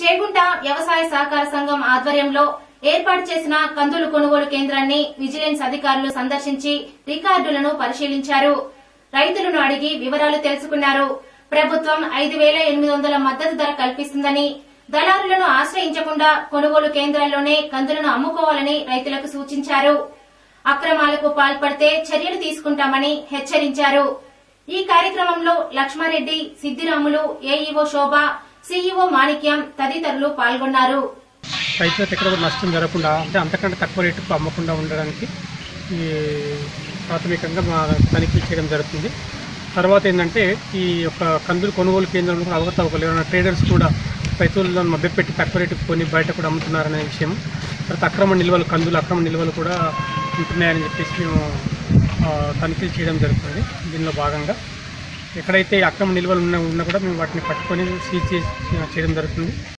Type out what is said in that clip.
చేగుంట వ్యవసాయ సహకార సంఘం ఆధ్వర్యంలో ఏర్పాటు చేసిన కందులు కొనుగోలు కేంద్రాన్ని విజిలెన్స్ అధికారులు సందర్శించి రికార్డులను పరిశీలించారు రైతులను అడిగి వివరాలు తెలుసుకున్నారు ప్రభుత్వం ఐదు వేల ఎనిమిది వందల మద్దతు ధర కల్పిస్తుందని దళారులను ఆశ్రయించకుండా కొనుగోలు కేంద్రాల్లోనే కందులను అమ్ముకోవాలని రైతులకు సూచించారు అక్రమాలకు పాల్పడితే చర్యలు తీసుకుంటామని హెచ్చరించారు ఈ కార్యక్రమంలో లక్ష్మారెడ్డి సిద్దిరాములు ఏఈఓ శోభ సీఈఓ మాణిక్యం తదితరులు పాల్గొన్నారు రైతులకు ఎక్కడ కూడా నష్టం జరగకుండా అంటే అంతకంటే తక్కువ రేటుకు అమ్మకుండా ఉండడానికి ఈ ప్రాథమికంగా మా తనిఖీలు చేయడం జరుగుతుంది తర్వాత ఏంటంటే ఈ యొక్క కందులు కొనుగోలు కేంద్రంలో కూడా అవకతవకలు ఏమైనా ట్రేడర్స్ కూడా రైతులను మభ్యపెట్టి తక్కువ రేటుకు కొని బయట కూడా అమ్ముతున్నారనే విషయం తర్వాత అక్రమ నిల్వలు కందులు అక్రమ నిల్వలు కూడా ఉంటున్నాయని చెప్పేసి మేము ఆ, తనిఖీలు చేయడం జరుగుతుంది దీనిలో భాగంగా ఎక్కడైతే అక్రమ నిల్వలు ఉన్నా ఉన్నా కూడా మేము వాటిని పట్టుకొని సీజ్ చేసి చేయడం జరుగుతుంది